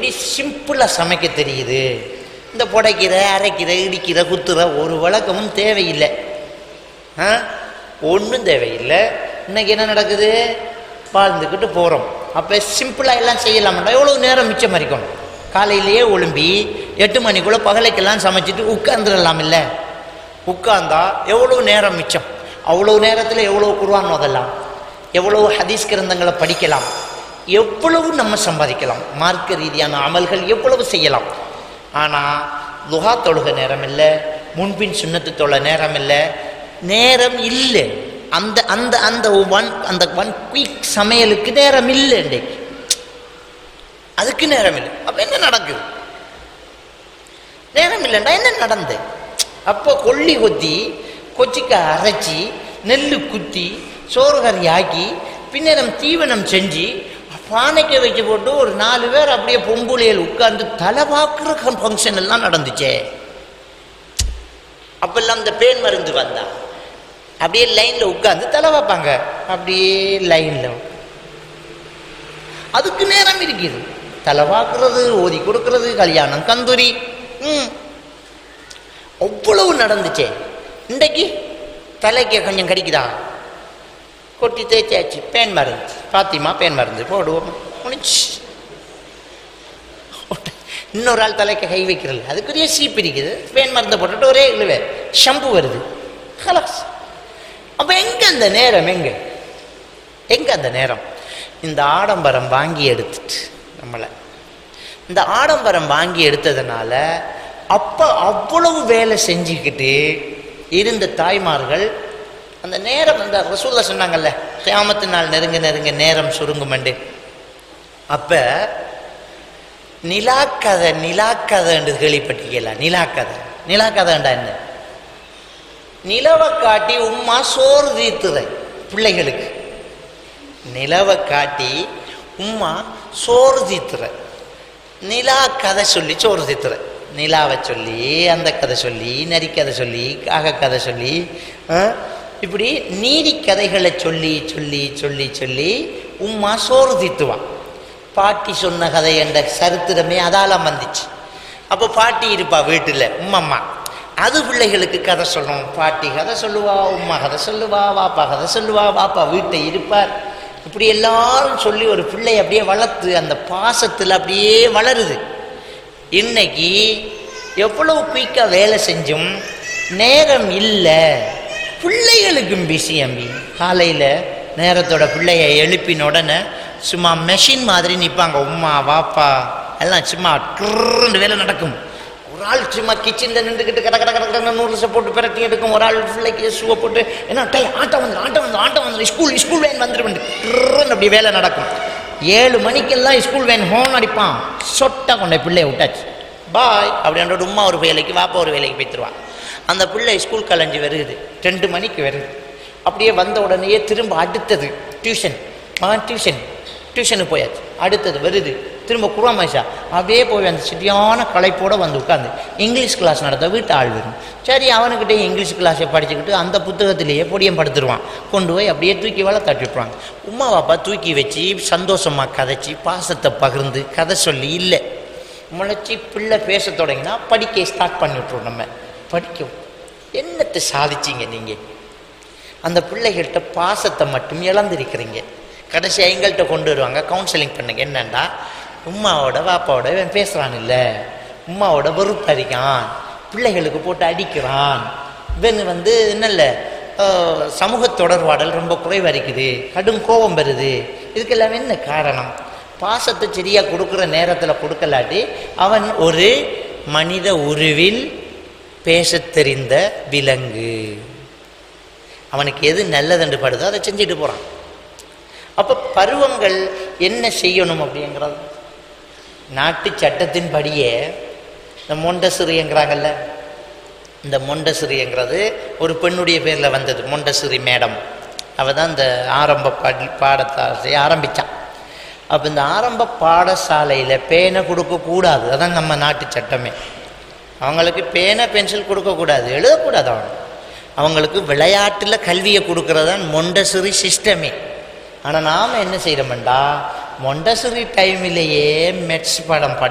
எப்படி சிம்பிளாக சமைக்க தெரியுது இந்த புடைக்கிற அரைக்கிற இடிக்கிற குத்துற ஒரு வழக்கமும் தேவையில்லை ஆ ஒன்றும் தேவையில்லை இன்னைக்கு என்ன நடக்குது வாழ்ந்துக்கிட்டு போகிறோம் அப்போ சிம்பிளாக எல்லாம் செய்யலாம்டா எவ்வளோ நேரம் மிச்சம் இருக்கும் காலையிலேயே ஒழும்பி எட்டு மணிக்குள்ளே பகலைக்கெல்லாம் சமைச்சிட்டு உட்காந்துடலாம் இல்லை உட்கார்ந்தா எவ்வளோ நேரம் மிச்சம் அவ்வளோ நேரத்தில் எவ்வளோ குர்ஆன் ஓதலாம் எவ்வளோ ஹதீஸ் கிரந்தங்களை படிக்கலாம் எவ்வளவு நம்ம சம்பாதிக்கலாம் மார்க்க ரீதியான அமல்கள் எவ்வளவு செய்யலாம் ஆனால் துஹா தொழுக நேரம் இல்லை முன்பின் சுண்ணத்து தொழ நேரம் இல்லை நேரம் இல்லை அந்த அந்த அந்த ஒன் அந்த ஒன் குயிக் சமையலுக்கு நேரம் இல்லை இன்றைக்கு அதுக்கு நேரம் இல்லை அப்போ என்ன நடக்குது நேரம் இல்லைண்டா என்ன நடந்து அப்போ கொல்லி கொத்தி கொச்சிக்காய் அரைச்சி நெல் குத்தி சோறு கறி ஆக்கி பின்னரம் தீவனம் செஞ்சு பானைக்கு வச்சு போட்டு ஒரு நாலு பேர் அப்படியே பொம்புளியல் உட்கார்ந்து தலை பார்க்குற ஃபங்க்ஷன் எல்லாம் நடந்துச்சே அப்பெல்லாம் இந்த பேன் மருந்து வந்தா அப்படியே லைனில் உட்கார்ந்து தலை வைப்பாங்க அப்படியே லைனில் அதுக்கு நேரம் இருக்குது தலை பார்க்கறது ஓதி கொடுக்கறது கல்யாணம் கந்தூரி ம் அவ்வளவு நடந்துச்சே இன்றைக்கு தலைக்கு கொஞ்சம் கிடைக்குதா கொட்டி தேய்ச்சாச்சு பேன் மருந்து பாத்திமா பேன் மருந்து போடுவோம் முடிச்சு இன்னொரு ஆள் தலைக்கு கை வைக்கிறது அதுக்குரிய சீப் இருக்குது பேன் மருந்தை போட்டுட்டு ஒரே இழுவே ஷம்பு வருது ஹலாஸ் அப்போ எங்கே அந்த நேரம் எங்கே எங்கே அந்த நேரம் இந்த ஆடம்பரம் வாங்கி எடுத்துட்டு நம்மளை இந்த ஆடம்பரம் வாங்கி எடுத்ததுனால அப்போ அவ்வளவு வேலை செஞ்சுக்கிட்டு இருந்த தாய்மார்கள் அந்த நேரம் அந்த ரசூல்லா சொன்னாங்கல்ல கியாமத்து நாள் நெருங்க நெருங்க நேரம் சுருங்குமண்டு அப்ப நிலாக்கதை நிலாக்கதைன்னு கேள்விப்பட்டிருக்கீங்களா நிலாக்கதை நிலாக்கதைண்டா என்ன நிலவை காட்டி உம்மா சோறு தீர்த்துற பிள்ளைகளுக்கு நிலவை காட்டி உம்மா சோறு தீர்த்துற நிலா கதை சொல்லி சோறு தீர்த்துற நிலாவை சொல்லி அந்த கதை சொல்லி நரிக்கதை சொல்லி காக கதை சொல்லி ஆ, இப்படி நீதி கதைகளை சொல்லி சொல்லி சொல்லி சொல்லி உம்மா சோறு தீர்த்துவான் பாட்டி சொன்ன கதை என்ற சரித்திரமே அதால வந்துச்சு அப்போ பாட்டி இருப்பா வீட்டில் உம்மம்மா அது பிள்ளைகளுக்கு கதை சொல்லணும் பாட்டி கதை சொல்லுவா உம்மா கதை சொல்லுவா வாப்பா கதை சொல்லுவா வாப்பா வீட்டை இருப்பார் இப்படி எல்லாரும் சொல்லி ஒரு பிள்ளை அப்படியே வளர்த்து அந்த பாசத்தில் அப்படியே வளருது இன்னைக்கு எவ்வளவு குயிக்காக வேலை செஞ்சும் நேரம் இல்லை பிள்ளைகளுக்கும் பிஸி அம்பி காலையில் நேரத்தோட பிள்ளைய எழுப்பின உடனே சும்மா மெஷின் மாதிரி நிற்பாங்க உம்மா வாப்பா எல்லாம் சும்மா ட்ருன்னு வேலை நடக்கும் ஒரு ஆள் சும்மா கிச்சனில் நின்றுக்கிட்டு கட கட கட கட நூறுஸை போட்டு பிரட்டி எடுக்கும் ஒரு ஆள் பிள்ளைக்கு ஷூவை போட்டு என்ன டை ஆட்டம் வந்து ஆட்டம் வந்து ஆட்டம் வந்து ஸ்கூல் ஸ்கூல் வேன் வந்துடும் ட்ருன்னு அப்படி வேலை நடக்கும் ஏழு மணிக்கெல்லாம் ஸ்கூல் வேன் ஹோன் அடிப்பான் சொட்டா கொண்ட பிள்ளைய விட்டாச்சு பாய் அப்படின்ற உம்மா ஒரு வேலைக்கு வாப்பா ஒரு வேலைக்கு போய்த்துருவான் அந்த பிள்ளை ஸ்கூல் கலைஞ்சு வருது ரெண்டு மணிக்கு வருது அப்படியே வந்த உடனேயே திரும்ப அடுத்தது டியூஷன் மகன் டியூஷன் டியூஷனுக்கு போயாச்சு அடுத்தது வருது திரும்ப குருவாமேஷா அப்படியே போய் அந்த சரியான களைப்போட வந்து உட்காந்து இங்கிலீஷ் கிளாஸ் நடத்த வீட்டு ஆள் வரும் சரி அவனுக்கிட்டே இங்கிலீஷ் கிளாஸை படிச்சுக்கிட்டு அந்த புத்தகத்திலேயே பொடியம் படுத்துருவான் கொண்டு போய் அப்படியே தூக்கி வேலை தட்டி விட்ருவாங்க உமா பாப்பா தூக்கி வச்சு சந்தோஷமாக கதைச்சி பாசத்தை பகிர்ந்து கதை சொல்லி இல்லை முளைச்சி பிள்ளை பேச தொடங்கினா படிக்க ஸ்டார்ட் பண்ணி விட்ருவோம் நம்ம படிக்க என்னத்தை சாதிச்சீங்க நீங்கள் அந்த பிள்ளைகள்கிட்ட பாசத்தை மட்டும் இழந்திருக்கிறீங்க கடைசியாக எங்கள்கிட்ட கொண்டு வருவாங்க கவுன்சிலிங் பண்ணுங்க என்னண்டா உம்மாவோட வாப்பாவோட இவன் பேசுகிறான் இல்லை உம்மாவோட வெறுப்பறிக்கான் பிள்ளைகளுக்கு போட்டு அடிக்கிறான் இவன் வந்து என்னல்ல ஆஹ், சமூக தொடர்பாடல் ரொம்ப குறைவாக இருக்குது கடும் கோபம் வருது இதுக்கெல்லாம் என்ன காரணம் பாசத்தை சரியாக கொடுக்குற நேரத்தில் கொடுக்கலாட்டி அவன் ஒரு மனித உருவில் பேசத் தெரிந்த விலங்கு அவனுக்கு எது நல்லதுன்னு படுதோ அதை செஞ்சுட்டு போகிறான் அப்போ பருவங்கள் என்ன செய்யணும் அப்படிங்கிறது நாட்டு சட்டத்தின்படியே இந்த மொண்டசிறிங்கிறாங்கல்ல இந்த மொண்டசிறிங்கிறது ஒரு பெண்ணுடைய பேரில் வந்தது மொண்டசிறி மேடம் அவள் தான் இந்த ஆரம்ப படி பாடத்தாசையை ஆரம்பித்தான் அப்போ இந்த ஆரம்ப பாடசாலையில் பேனை கொடுக்கக்கூடாது அதான் நம்ம நாட்டு சட்டமே அவங்களுக்கு பேனை பென்சில் கொடுக்கக்கூடாது எழுதக்கூடாது அவன் அவங்களுக்கு விளையாட்டில் கல்வியை கொடுக்கறது தான் மொண்டசிறி சிஸ்டமே ஆனால் நாம் என்ன செய்கிறோம்டா மொண்டசிறி டைமிலேயே மெட்ஸ் படம் படி